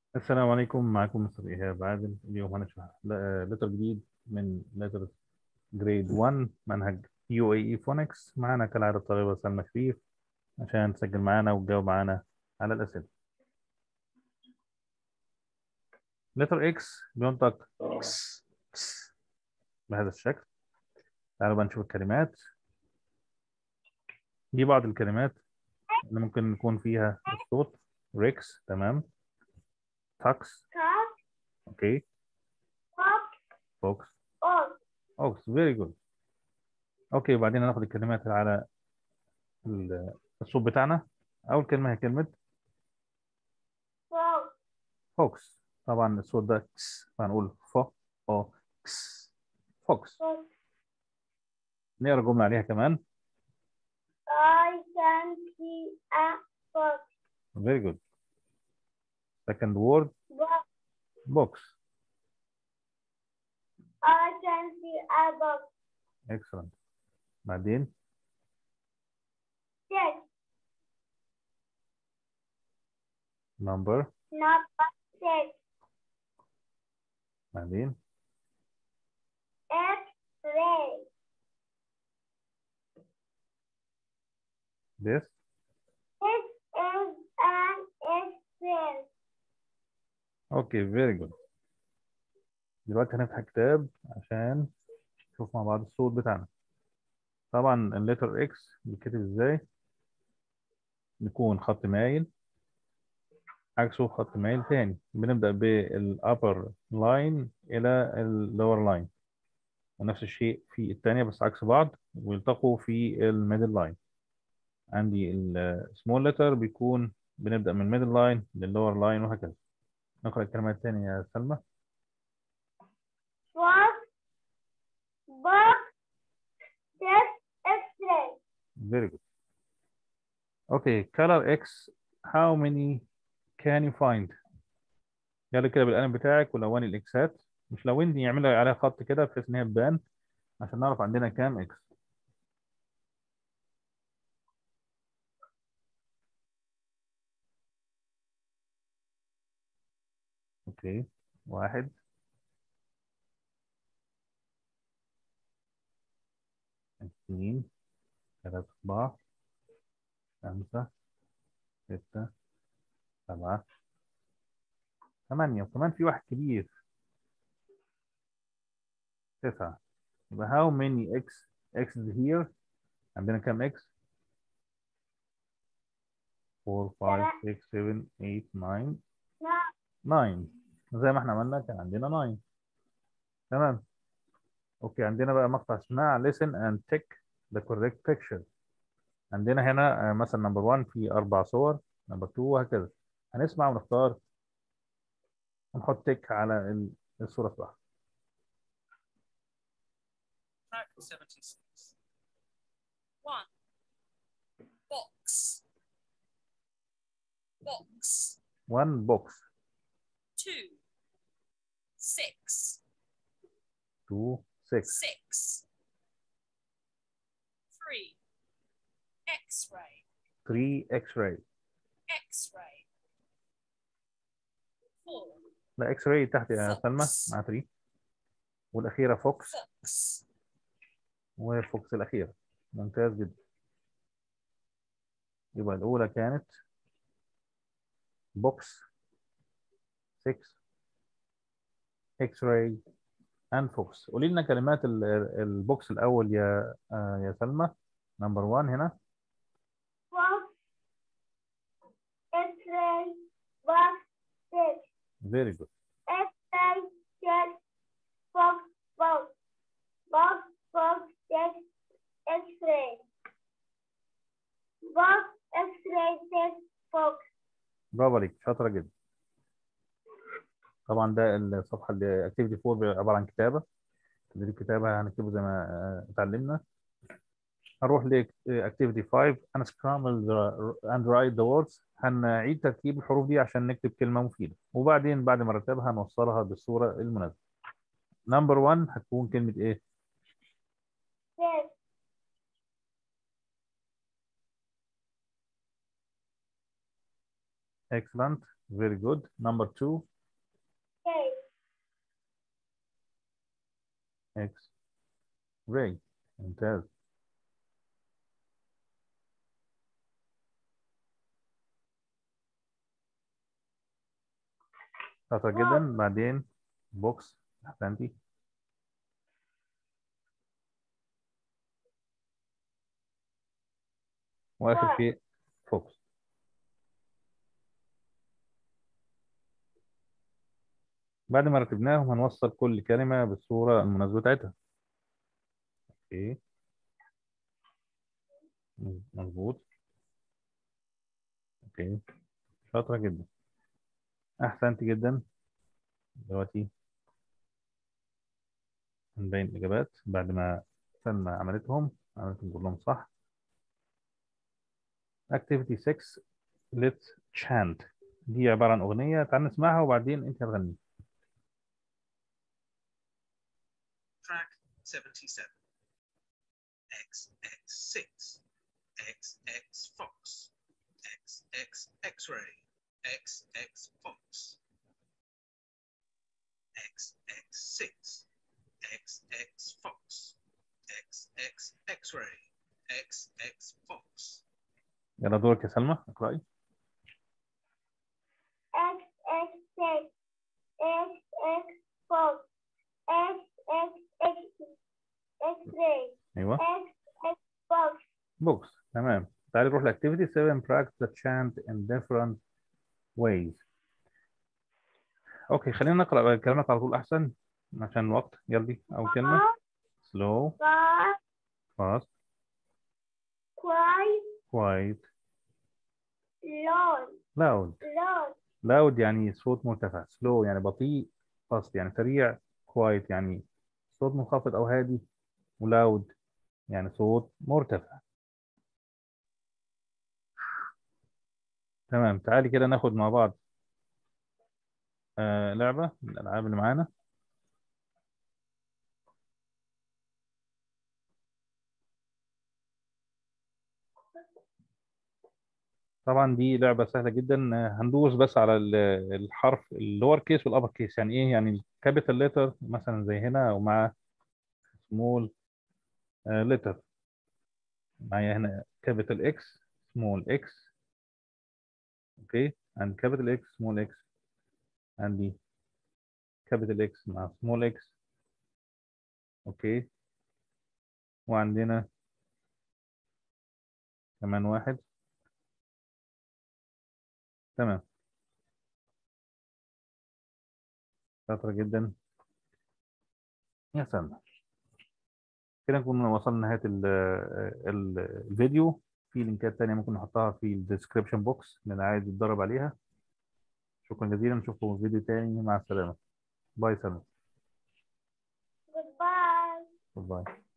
السلام عليكم معكم مستر إيهاب عادل اليوم هنشرح لتر جديد من لتر جريد 1 منهج يو اي اي فونكس معانا كالعادة الطالبة سلمى شريف عشان تسجل معانا وتجاوب معانا على الأسئلة لتر اكس بينطق اكس اكس بهذا الشكل تعالوا بقى نشوف الكلمات دي بعض الكلمات اللي ممكن يكون فيها الصوت ريكس تمام تاكس Cat, اوكي fox, فوكس ox, اوكس فيري جود اوكي وبعدين هناخد الكلمات اللي على ال- الصوت بتاعنا اول كلمه هي كلمه fox, فوكس طبعا الصوت ده كس فهنقول فو او كس فوكس fox. نقرا جمله عليها كمان I can see a fox. very good second word Box. box I can see a box. excellent بعدين Six. number Number six. بعدين X-ray. this This is an X-ray. اوكي very good دلوقتي هنفتح كتاب عشان نشوف مع بعض الصوت بتاعنا طبعا الليتر اكس بيتكتب ازاي بيكون خط مايل عكسه خط مايل تاني بنبدأ بالupper line إلى اللور لاين ونفس الشيء في التانية بس عكس بعض ويلتقوا في الميدل لاين عندي السمول لتر بيكون بنبدأ من الميدل لاين لللور لاين وهكذا نقرأ الكلمات التانية يا سلمى Fox. Box. Six. X-ray. very good okay color X how many can you find يلا كده بالقلم بتاعك ولوني الاكسات مش لوني يعملها عليها خط كده بحيث ان هي تبان عشان نعرف عندنا كام اكس اوكي واحد اثنين ثلاثة أربعة خمسة ستة سبعة ثمانية وكمان في واحد كبير تسعة يبقى how many x x is here عندنا كام x 4 5 6 7 8 9 Nine. 9 زي ما احنا عملنا كان عندنا 9 تمام اوكي عندنا بقى مقطع اسمها listen and tick the correct picture عندنا هنا آه، مثلا نمبر 1 في اربع صور نمبر 2 وهكذا هنسمع ونختار ونحط تك على ال- الصورة الصح Track 76. 1. Box. Box. 1 box 2. 6. 2 6 6. 3. X-ray. 3 x-ray X-ray. 4. لا اكس راي تحت يا Fox. سلمى مع 3 والاخيره فوكس Fox. وفوكس الاخيره ممتاز جدا يبقى الاولى كانت بوكس 6 اكس راي اند فوكس قولي لنا كلمات ال- البوكس الاول يا آه، يا سلمى نمبر 1 هنا Fox. X-ray. Box. Six. فيري جود X-ray. Six. Fox. Box. Box. Box. Six. X-ray. Box. X-ray. Six. Fox. برافو عليك شاطره جدا طبعا ده الصفحه اللي اكتيفيتي 4 عباره عن كتابه تدريب كتابه هنكتبه زي ما آه، اتعلمنا هنروح لاكتيفيتي 5 unscramble the- and write the words هنعيد ترتيب الحروف دي عشان نكتب كلمه مفيده وبعدين بعد ما نرتبها هنوصلها بالصوره المناسبه نمبر 1 هتكون كلمه ايه Six. excellent very good number two K. X ray ممتاز شاطر جدا بعدين بوكس احسنتي واخر Fox. شيء فوكس بعد ما رتبناهم هنوصل كل كلمة بالصورة المناسبة بتاعتها اوكي مظبوط اوكي شاطرة جدا احسنت جدا دلوقتي هنبين الاجابات بعد ما سلمى عملتهم عملتهم كلهم صح activity 6 let's chant دي عبارة عن أغنية تعال نسمعها وبعدين أنت هتغني track 77. XX6, XX Fox, XX X-ray, XX Fox, XX6, XX Fox, XX X-ray, XX Fox. يلا دورك يا سلمى اقرأي X X six X X four X X X X ray أيوه X X box بوكس تمام تعالي نروح لاكتيفيتي 7 practice the chant in different ways اوكي خلينا نقرا بقى الكلمات على طول احسن عشان الوقت يلا اول كلمه slow fast fast quiet quiet loud loud loud loud يعني صوت مرتفع slow يعني بطيء fast يعني سريع quiet يعني صوت منخفض او هادي ولاود يعني صوت مرتفع تمام تعالي كده ناخد مع بعض آه لعبة من الألعاب اللي معانا طبعا دي لعبة سهلة جدا آه، هندوس بس على ال- الحرف اللور كيس والأبر كيس يعني إيه يعني الكابيتال ليتر مثلا زي هنا ومع سمول ليتر معايا هنا كابيتال إكس سمول إكس أوكي عند كابيتال إكس سمول إكس عندي كابيتال إكس مع سمول إكس أوكي وعندنا كمان واحد تمام شاطرة جدا يا سلام كده نكون وصلنا لنهاية ال- ال- الفيديو في لينكات تانية ممكن نحطها في الديسكريبشن بوكس اللي عايز يتدرب عليها شكرا جزيلا نشوفكم في فيديو تاني مع السلامة باي سلام goodbye باي